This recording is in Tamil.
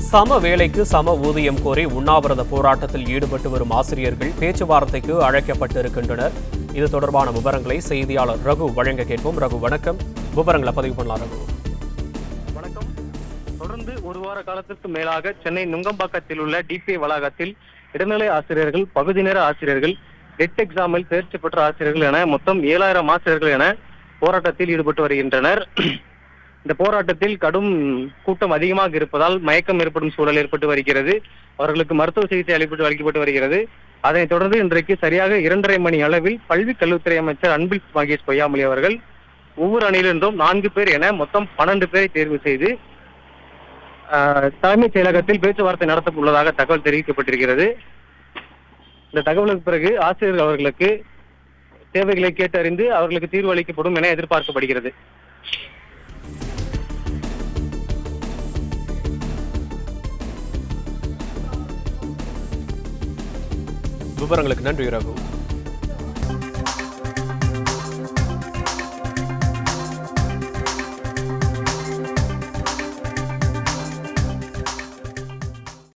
சம வேலைக்கு சம ஊதியம் கோரி உண்ணாவிரத போராட்டத்தில் ஈடுபட்டு வரும் ஆசிரியர்கள் பேச்சுவார்த்தைக்கு அழைக்கப்பட்டிருக்கின்றனர் இது தொடர்பான விவரங்களை செய்தியாளர் ரகு வழங்க கேட்போம் ரகு வணக்கம் விவரங்களை பதிவு பண்ணலாம் ரகு வணக்கம் தொடர்ந்து ஒரு வார காலத்திற்கு மேலாக சென்னை நுங்கம்பாக்கத்தில் உள்ள டிபிஐ வளாகத்தில் இடைநிலை ஆசிரியர்கள் பகுதி நேர ஆசிரியர்கள் டெட் எக்ஸாமில் தேர்ச்சி பெற்ற ஆசிரியர்கள் என மொத்தம் ஏழாயிரம் ஆசிரியர்கள் என போராட்டத்தில் ஈடுபட்டு வருகின்றனர் இந்த போராட்டத்தில் கடும் கூட்டம் அதிகமாக இருப்பதால் மயக்கம் ஏற்படும் சூழல் ஏற்பட்டு வருகிறது அவர்களுக்கு மருத்துவ சிகிச்சை அளிப்பட்டு அளிக்கப்பட்டு வருகிறது அதனைத் தொடர்ந்து இன்றைக்கு சரியாக இரண்டரை மணி அளவில் பல்வி கல்வித்துறை அமைச்சர் அன்பில் மகேஷ் பொய்யாமொழி அவர்கள் ஒவ்வொரு அணியிலிருந்தும் நான்கு பேர் என மொத்தம் பன்னெண்டு பேரை தேர்வு செய்து ஆஹ், தலைமைச் செயலகத்தில் பேச்சுவார்த்தை நடத்த உள்ளதாக தகவல் தெரிவிக்கப்பட்டிருக்கிறது இந்த தகவலுக்கு பிறகு ஆசிரியர்கள் அவர்களுக்கு தேவைகளை கேட்டறிந்து அவர்களுக்கு தீர்வு அளிக்கப்படும் என எதிர்பார்க்கப்படுகிறது விவரங்களுக்கு நன்றி ரகு